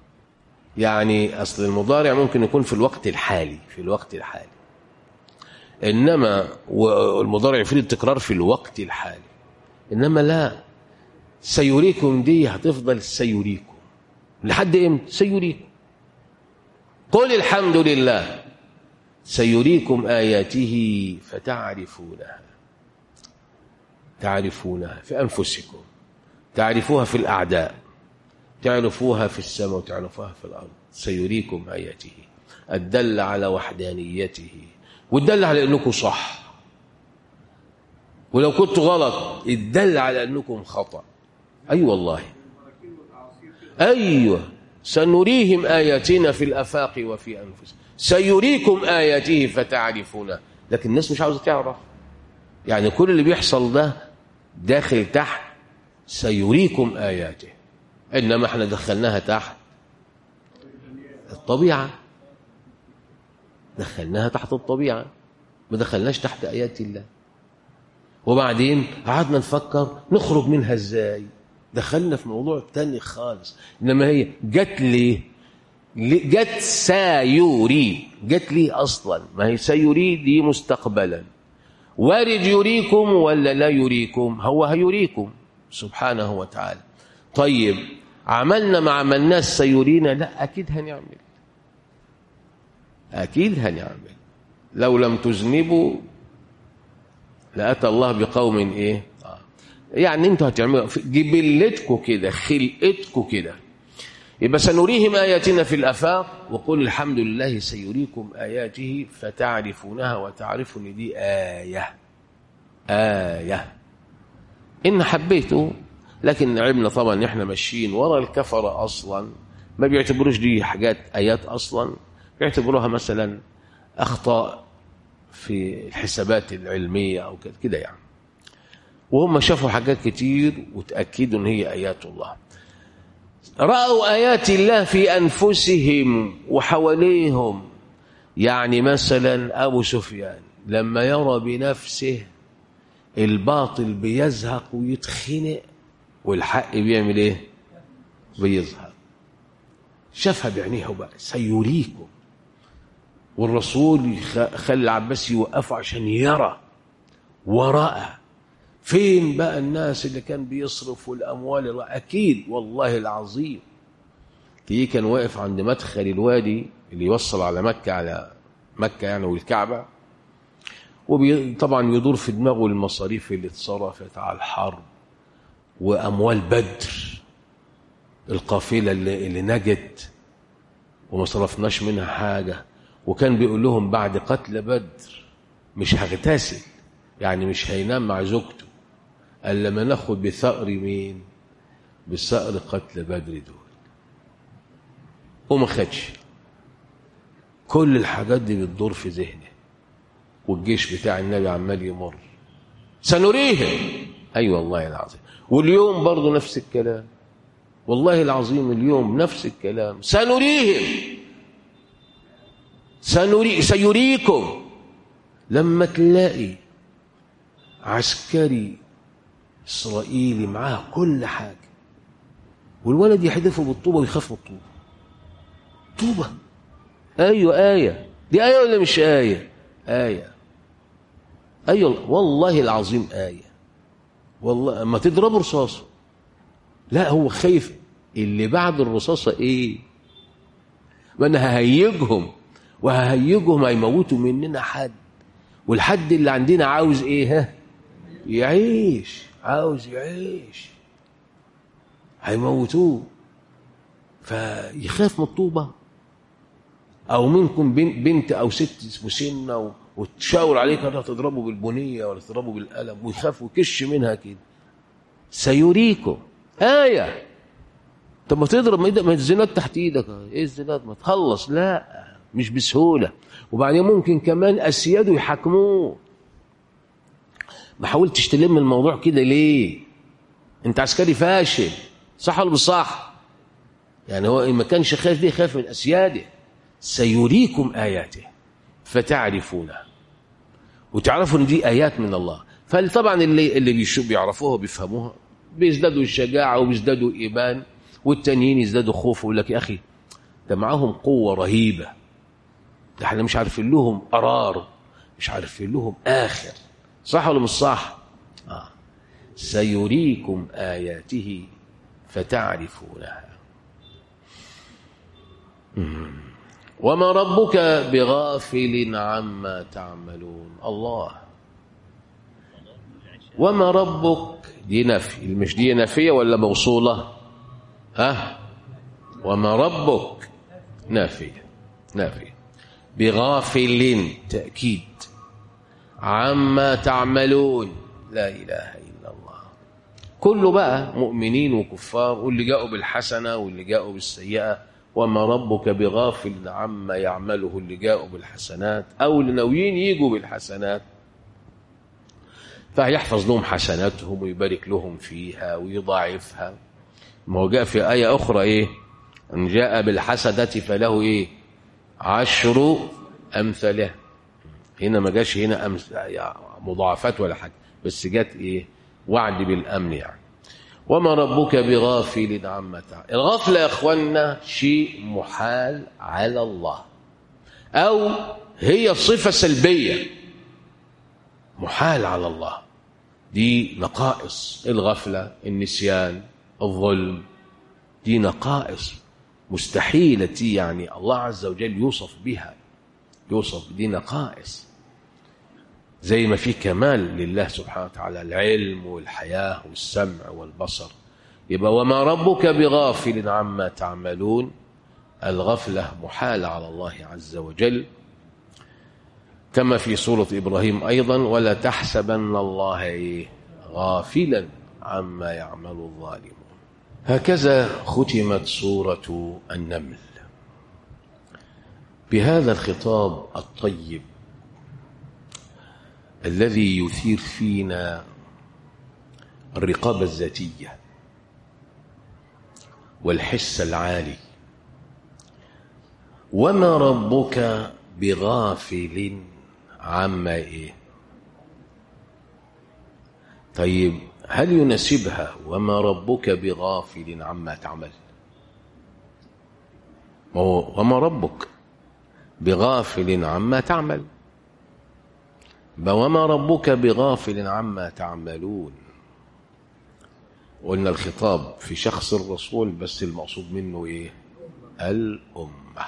يعني اصل المضارع ممكن يكون في الوقت الحالي في الوقت الحالي إنما والمضارع يفيد التكرار في الوقت الحالي إنما لا سيريكم دي هتفضل سيريكم لحد امتى سيريكم قل الحمد لله سيريكم آياته فتعرفونها تعرفونها في أنفسكم تعرفوها في الأعداء تعرفوها في السماء وتعرفوها في الأرض سيريكم آياته الدل على وحدانيته والدل على أنكم صح ولو كنت غلط الدل على أنكم خطأ أي أيوة والله أيوة سنريهم آياتنا في الأفاق وفي أنفسهم سيريكم آياته فتعرفونه لكن الناس مش عاوزة تعرف يعني كل اللي بيحصل ده داخل تحت سيريكم آياته إنما احنا دخلناها تحت الطبيعة دخلناها تحت الطبيعة ما دخلناش تحت آيات الله وبعدين قعدنا نفكر نخرج منها ازاي دخلنا في موضوع تاني خالص انما هي جت ليه جت سيوري جت ليه اصلا ما هي سيوري دي مستقبلا وارد يريكم ولا لا يريكم هو هيريكم سبحانه وتعالى طيب عملنا ما عملناش سيرينا لا اكيد هنعمل اكيد هنعمل لو لم تذنبوا لاتى الله بقوم ايه يعني انتوا هتعملوا جبلتكم كده خلقتكم كده يبقى سنريهم آياتنا في الأفاق وقل الحمد لله سيريكم آياته فتعرفونها وتعرفون دي آية آية إن حبيته لكن علمنا طبعا إن إحنا ماشيين ورا الكفرة أصلا ما بيعتبروش دي حاجات آيات أصلا بيعتبروها مثلا أخطاء في الحسابات العلمية أو كده يعني وهم شافوا حاجات كتير وتأكدوا إن هي آيات الله رأوا آيات الله في أنفسهم وحواليهم يعني مثلا أبو سفيان لما يرى بنفسه الباطل بيزهق ويتخنق والحق بيعمل ايه بيظهر شافها بعينيها وبقى سيريكم والرسول خلى العباس يوقفه عشان يرى ورأى فين بقى الناس اللي كان بيصرفوا الأموال أكيد والله العظيم تيجي كان واقف عند مدخل الوادي اللي يوصل على مكة على مكة يعني والكعبة وطبعا يدور في دماغه المصاريف اللي اتصرفت على الحرب وأموال بدر القافلة اللي, اللي نجت وما صرفناش منها حاجة وكان بيقول لهم بعد قتل بدر مش هغتسل يعني مش هينام مع زوجته قال لما ناخد بثأر مين بثأر قتل بدر دول وما خدش كل الحاجات دي بتدور في ذهنه والجيش بتاع النبي عمال يمر سنريهم ايوه والله العظيم واليوم برضه نفس الكلام والله العظيم اليوم نفس الكلام سنريهم سنري سيريكم لما تلاقي عسكري اسرائيلي معاه كل حاجه والولد يحدفه بالطوبه ويخاف من الطوبه طوبه ايوه ايه دي ايه ولا مش ايه ايه ايوه والله العظيم ايه والله اما تضربه رصاصه لا هو خايف اللي بعد الرصاصه ايه ما انا ههيجهم وههيجهم هيموتوا مننا حد والحد اللي عندنا عاوز ايه ها يعيش عاوز يعيش هيموتوه فيخاف من الطوبة أو منكم بنت أو ست مسنة وتشاور عليك أنها تضربه بالبنية ولا تضربه بالقلم ويخاف ويكش منها كده سيريكم آية طب ما تضرب ما الزناد تحت ايدك ايه الزناد ما تخلص لا مش بسهولة وبعدين ممكن كمان أسياده يحاكموه ما حاولتش تلم الموضوع كده ليه انت عسكري فاشل صح ولا مش صح يعني هو ما كانش خايف دي خايف من اسياده سيريكم اياته فتعرفونها وتعرفوا ان دي ايات من الله فطبعا اللي اللي بيشوف بيعرفوها بيفهموها بيزدادوا الشجاعه وبيزدادوا ايمان والتانيين يزدادوا خوف ويقول لك يا اخي ده معاهم قوه رهيبه ده احنا مش عارفين لهم قرار مش عارفين لهم آخر صح ولا مش صح آه. سيريكم آياته فتعرفونها مم. وما ربك بغافل عما تعملون الله وما ربك دي نفي مش دي نفية ولا موصولة ها وما ربك نافية نافية بغافل تأكيد عما تعملون لا إله إلا الله كله بقى مؤمنين وكفار واللي جاءوا بالحسنة واللي جاءوا بالسيئة وما ربك بغافل عما يعمله اللي جاءوا بالحسنات أو اللي ناويين يجوا بالحسنات فهيحفظ لهم حسناتهم ويبارك لهم فيها ويضاعفها ما هو جاء في آية أخرى إيه إن جاء بالحسنة فله إيه عشر أمثله هنا ما جاش هنا أمس... يعني مضاعفات ولا حاجة بس جت إيه وعد بالأمن يعني وما ربك بغافل عما تعمل الغفلة يا أخوانا شيء محال على الله أو هي صفة سلبية محال على الله دي نقائص الغفلة النسيان الظلم دي نقائص مستحيلة يعني الله عز وجل يوصف بها يوصف دي نقائص زي ما في كمال لله سبحانه وتعالى العلم والحياة والسمع والبصر يبقى وما ربك بغافل عما تعملون الغفلة محالة على الله عز وجل كما في سورة إبراهيم أيضا ولا تحسبن الله إيه غافلا عما يعمل الظالمون هكذا ختمت سورة النمل بهذا الخطاب الطيب الذي يثير فينا الرقابة الذاتية والحس العالي وما ربك بغافل عما ايه طيب هل يناسبها وما ربك بغافل عما تعمل وما ربك بغافل عما تعمل وما ربك بغافل عما تعملون قلنا الخطاب في شخص الرسول بس المقصود منه ايه الأمة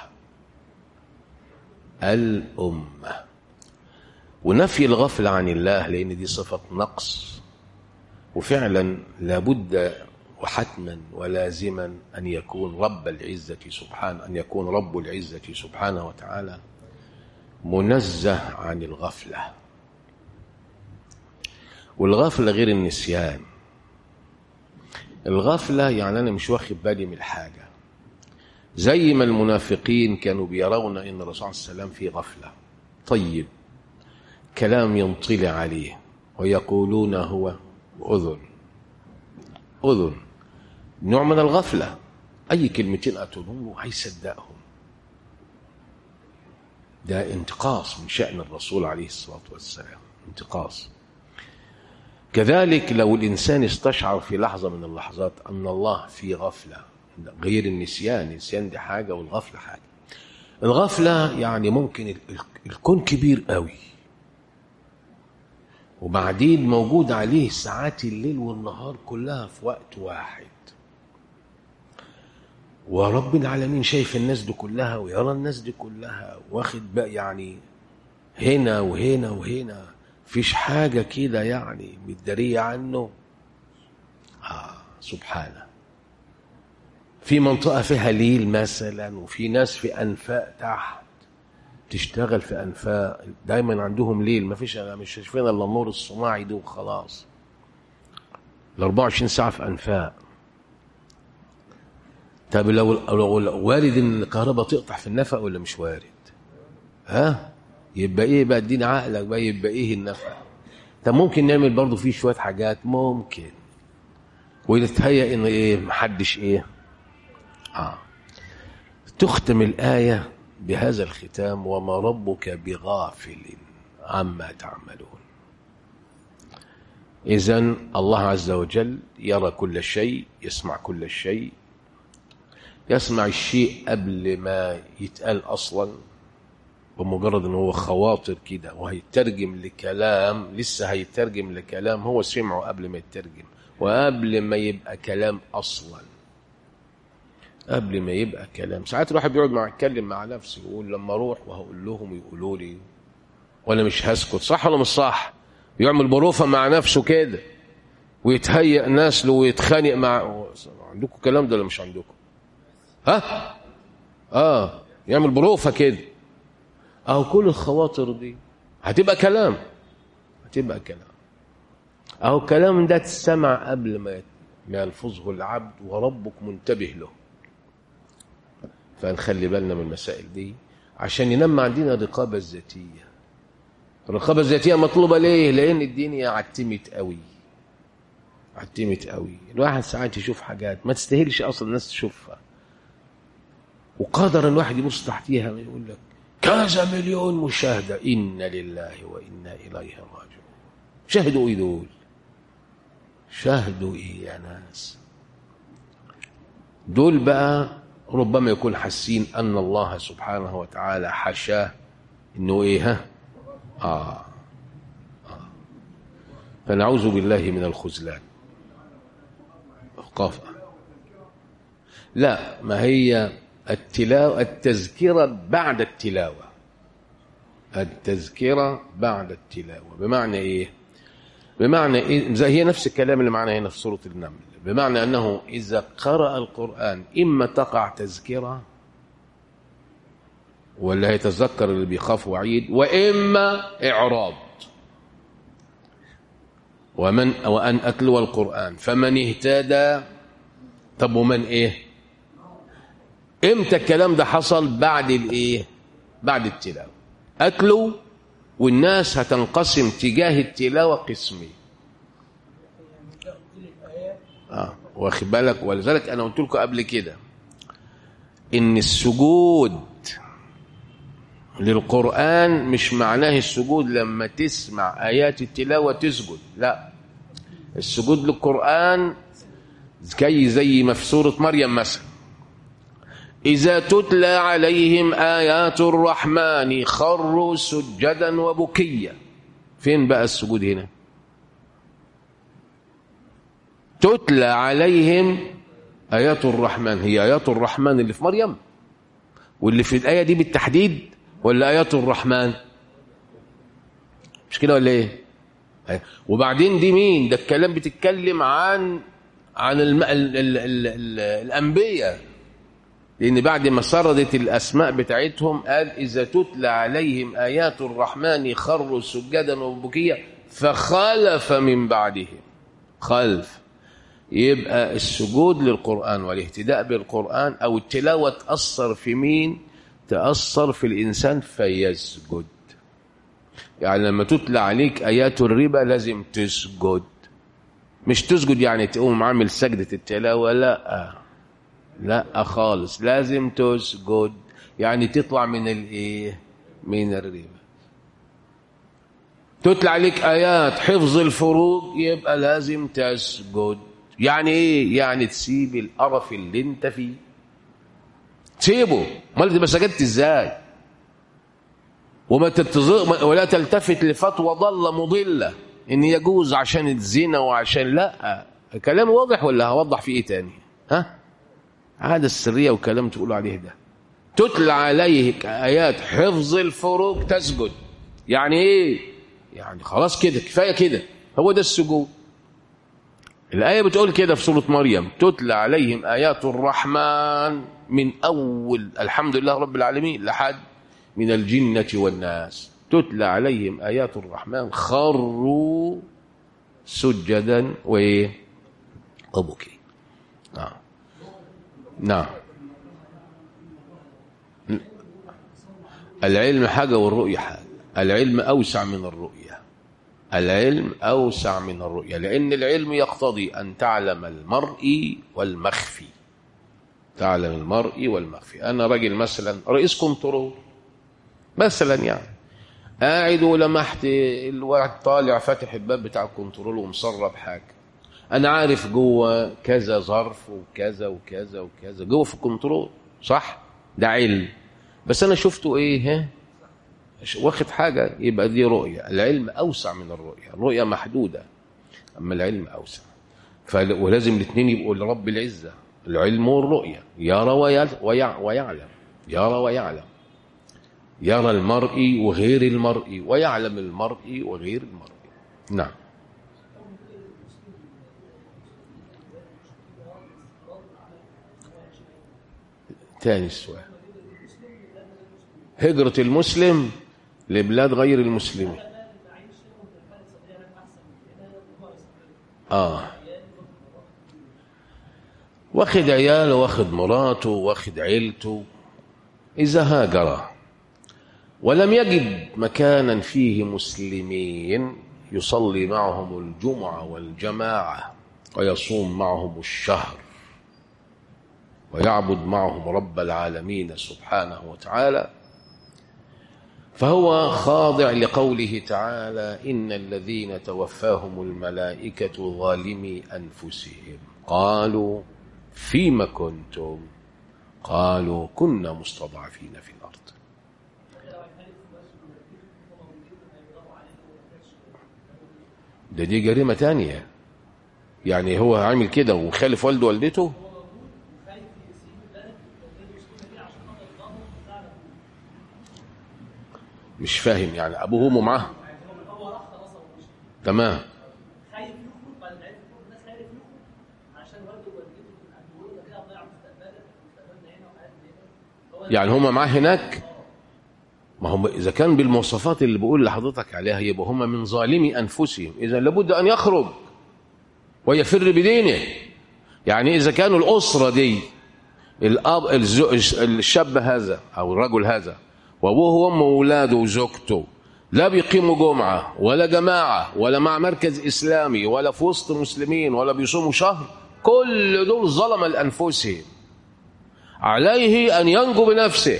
الأمة ونفي الغفلة عن الله لأن دي صفة نقص وفعلا لابد وحتما ولازما أن يكون رب العزة سبحانه أن يكون رب العزة سبحانه وتعالى منزه عن الغفلة والغفلة غير النسيان الغفلة يعني أنا مش واخد بالي من الحاجة زي ما المنافقين كانوا بيرون أن الرسول صلى الله عليه وسلم في غفلة طيب كلام ينطلع عليه ويقولون هو أذن أذن نوع من الغفلة أي كلمتين أتونهم هيصدقهم ده انتقاص من شأن الرسول عليه الصلاة والسلام انتقاص كذلك لو الإنسان استشعر في لحظة من اللحظات أن الله في غفلة غير النسيان النسيان دي حاجة والغفلة حاجة الغفلة يعني ممكن الكون كبير قوي وبعدين موجود عليه ساعات الليل والنهار كلها في وقت واحد ورب العالمين شايف الناس دي كلها ويرى الناس دي كلها واخد بقى يعني هنا وهنا وهنا فيش حاجة كده يعني متدارية عنه آه سبحانه في منطقة فيها ليل مثلا وفي ناس في أنفاق تحت تشتغل في أنفاق دايما عندهم ليل ما فيش مش شايفين إلا النور الصناعي ده وخلاص ال 24 ساعة في أنفاق طب لو لو وارد ان الكهرباء تقطع في النفق ولا مش وارد؟ ها؟ يبقى ايه بقى اديني عقلك بقى يبقى ايه النفق؟ طب ممكن نعمل برضه فيه شويه حاجات ممكن ويتهيأ ان ايه محدش ايه؟ اه تختم الآية بهذا الختام وما ربك بغافل عما تعملون إذا الله عز وجل يرى كل شيء يسمع كل شيء يسمع الشيء قبل ما يتقال أصلا بمجرد ان هو خواطر كده وهيترجم لكلام لسه هيترجم لكلام هو سمعه قبل ما يترجم وقبل ما يبقى كلام اصلا قبل ما يبقى كلام ساعات الواحد بيقعد مع يتكلم مع نفسه يقول لما اروح وهقول لهم يقولوا لي وانا مش هسكت صح ولا مش صح يعمل بروفه مع نفسه كده ويتهيأ ناس له ويتخانق مع عندكم الكلام ده ولا مش عندكم ها اه يعمل بروفه كده اهو كل الخواطر دي هتبقى كلام هتبقى كلام اهو الكلام ده تسمع قبل ما ما يلفظه العبد وربك منتبه له فنخلي بالنا من المسائل دي عشان ينمى عندنا الرقابه الذاتيه الرقابه الذاتيه مطلوبه ليه لان الدنيا عتمت قوي عتمت قوي الواحد ساعات يشوف حاجات ما تستاهلش اصلا الناس تشوفها وقادر الواحد يبص تحتيها ويقول لك كذا مليون مشاهدة إنا لله وإنا إليه راجعون شاهدوا إيه دول شاهدوا إيه يا ناس دول بقى ربما يكون حاسين أن الله سبحانه وتعالى حشاه إنه إيه ها آه. آه. فنعوذ بالله من الخذلان قاف لا ما هي التلاوة التذكرة بعد التلاوة التذكرة بعد التلاوة بمعنى إيه بمعنى إيه زي هي نفس الكلام اللي معنا هنا في سورة النمل بمعنى أنه إذا قرأ القرآن إما تقع تذكرة ولا هيتذكر اللي بيخاف وعيد وإما إعراض ومن وأن أتلو القرآن فمن اهتدى طب ومن إيه امتى الكلام ده حصل بعد الايه بعد التلاوه اتلو والناس هتنقسم تجاه التلاوه قسمين اه واخد بالك ولذلك انا قلت لكم قبل كده ان السجود للقران مش معناه السجود لما تسمع ايات التلاوه تسجد لا السجود للقران كي زي ما في سوره مريم مثلا إذا تتلى عليهم آيات الرحمن خروا سجدا وبكيا فين بقى السجود هنا تتلى عليهم آيات الرحمن هي آيات الرحمن اللي في مريم واللي في الآية دي بالتحديد ولا آيات الرحمن مش كده ولا إيه وبعدين دي مين ده الكلام بتتكلم عن عن الم... ال... ال... ال... ال... الأنبياء لأن بعد ما سردت الأسماء بتاعتهم قال إذا تتلى عليهم آيات الرحمن خروا سجدا وبكيا فخلف من بعدهم خلف يبقى السجود للقرآن والاهتداء بالقرآن أو التلاوة تأثر في مين تأثر في الإنسان فيسجد يعني لما تتلى عليك آيات الربا لازم تسجد مش تسجد يعني تقوم عامل سجدة التلاوة لا لا خالص لازم تسجد يعني تطلع من الايه من الربا تتلى عليك ايات حفظ الفروض يبقى لازم تسجد يعني ايه يعني تسيب القرف اللي انت فيه تسيبه امال تبقى سجدت ازاي وما تتزق ولا تلتفت لفتوى ضاله مضله ان يجوز عشان الزنا وعشان لا كلام واضح ولا هوضح فيه ايه تاني ها عادة السرية وكلام تقولوا عليه ده تتلى عليه آيات حفظ الفروج تسجد يعني ايه يعني خلاص كده كفاية كده هو ده السجود الآية بتقول كده في سورة مريم تتلى عليهم آيات الرحمن من أول الحمد لله رب العالمين لحد من الجنة والناس تتلى عليهم آيات الرحمن خروا سجدا وإيه وبكي نعم نعم العلم حاجة والرؤية حاجة العلم أوسع من الرؤية العلم أوسع من الرؤية لأن العلم يقتضي أن تعلم المرء والمخفي تعلم المرء والمخفي أنا راجل مثلا رئيس كنترول مثلا يعني قاعد ولمحت الواحد طالع فاتح الباب بتاع الكنترول ومسرب حاجة أنا عارف جوه كذا ظرف وكذا وكذا وكذا جوه في الكنترول صح ده علم بس أنا شفته إيه ها واخد حاجة يبقى دي رؤية العلم أوسع من الرؤية الرؤية محدودة أما العلم أوسع فل- ولازم الاثنين يبقوا لرب العزة العلم والرؤية يرى ويل- ويع- ويعلم يرى ويعلم يرى المرء وغير المرء ويعلم المرء وغير المرء نعم تاني السؤال هجرة المسلم لبلاد غير المسلمين آه واخد عياله واخد مراته واخد عيلته إذا هاجر ولم يجد مكانا فيه مسلمين يصلي معهم الجمعة والجماعة ويصوم معهم الشهر ويعبد معهم رب العالمين سبحانه وتعالى فهو خاضع لقوله تعالى إن الذين توفاهم الملائكة ظالمي أنفسهم قالوا فيم كنتم قالوا كنا مستضعفين في الأرض ده دي جريمة تانية يعني هو عامل كده وخالف والده والدته مش فاهم يعني ابوه وامه معاه تمام خايف يخرج بعد ما عرف يخرج الناس خايف يخرج عشان والده ووالدته هتقول ده كده هتضيع مستقبلك مستقبلنا هنا وحياتنا هنا يعني هما معاه هناك ما هم اذا كان بالمواصفات اللي بقول لحضرتك عليها يبقى هما من ظالمي انفسهم اذا لابد ان يخرج ويفر بدينه يعني اذا كانوا الاسره دي الاب الزو- الشاب هذا او الرجل هذا وابوه وامه واولاده وزوجته لا بيقيموا جمعه ولا جماعه ولا مع مركز اسلامي ولا في وسط مسلمين ولا بيصوموا شهر كل دول ظلم لانفسهم عليه ان ينجو بنفسه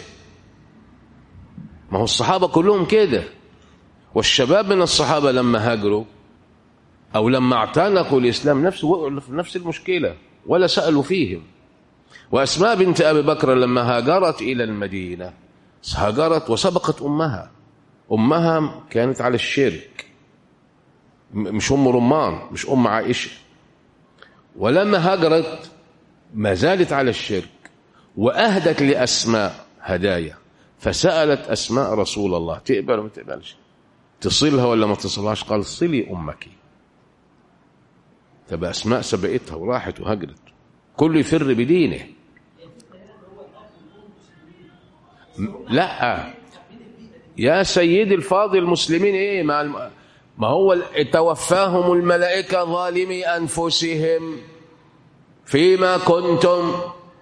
ما هو الصحابه كلهم كده والشباب من الصحابه لما هاجروا او لما اعتنقوا الاسلام نفسه وقعوا في نفس المشكله ولا سالوا فيهم واسماء بنت ابي بكر لما هاجرت الى المدينه هاجرت وسبقت امها امها كانت على الشرك م- مش ام رمان مش ام عائشه ولما هاجرت ما زالت على الشرك واهدت لاسماء هدايا فسالت اسماء رسول الله تقبل ولا ما تقبلش تصلها ولا ما تصلهاش قال صلي امك تبقى اسماء سبقتها وراحت وهجرت كله يفر بدينه م- لا يا سيدي الفاضل المسلمين ايه مع الم... ما هو ال- توفاهم الملائكه ظالمي انفسهم فيما كنتم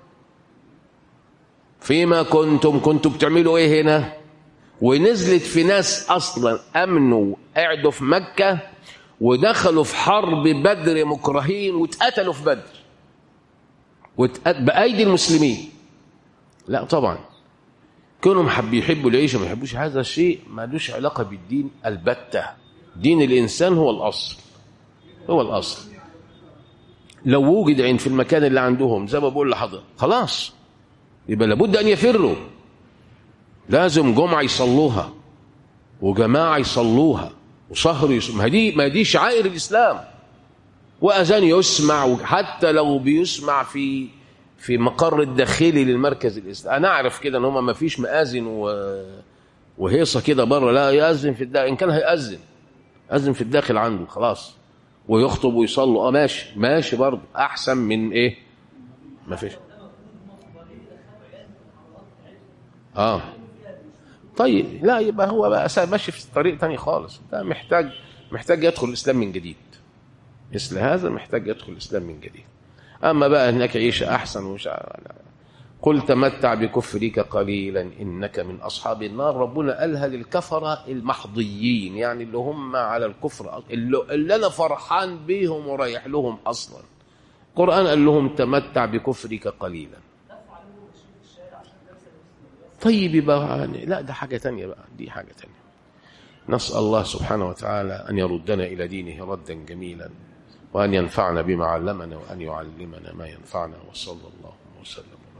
فيما كنتم كنتم بتعملوا ايه هنا ونزلت في ناس اصلا امنوا قعدوا في مكه ودخلوا في حرب بدر مكرهين واتقتلوا في بدر واتقت... بايدي المسلمين لا طبعا كونهم حب يحبوا العيشه ما يحبوش هذا الشيء ما لوش علاقه بالدين البته دين الانسان هو الاصل هو الاصل لو وجد عين في المكان اللي عندهم زي ما بقول لحضرتك خلاص يبقى لابد ان يفروا لازم جمعه يصلوها وجماعه يصلوها وشهر يصوم ما دي ما دي شعائر الاسلام واذان يسمع حتى لو بيسمع في في مقر الداخلي للمركز الاسلامي انا اعرف كده ان هم ما فيش مآذن و... وهيصه كده بره لا يأذن في الداخل ان كان هيأذن أذن في الداخل عنده خلاص ويخطب ويصلوا اه ماشي ماشي برضه احسن من ايه ما فيش اه طيب لا يبقى هو بقى سا- ماشي في طريق تاني خالص ده محتاج محتاج يدخل الاسلام من جديد مثل هذا محتاج يدخل الاسلام من جديد اما بقى هناك عيشه احسن ومش ع- لا. قل تمتع بكفرك قليلا انك من اصحاب النار ربنا قالها للكفره المحضيين يعني اللي هم على الكفر اللي, اللي انا فرحان بيهم ورايح لهم اصلا القران قال لهم تمتع بكفرك قليلا طيب يبقى يعني لا ده حاجه تانية بقى دي حاجه تانية نسال الله سبحانه وتعالى ان يردنا الى دينه ردا جميلا وان ينفعنا بما علمنا وان يعلمنا ما ينفعنا وصلى الله وسلم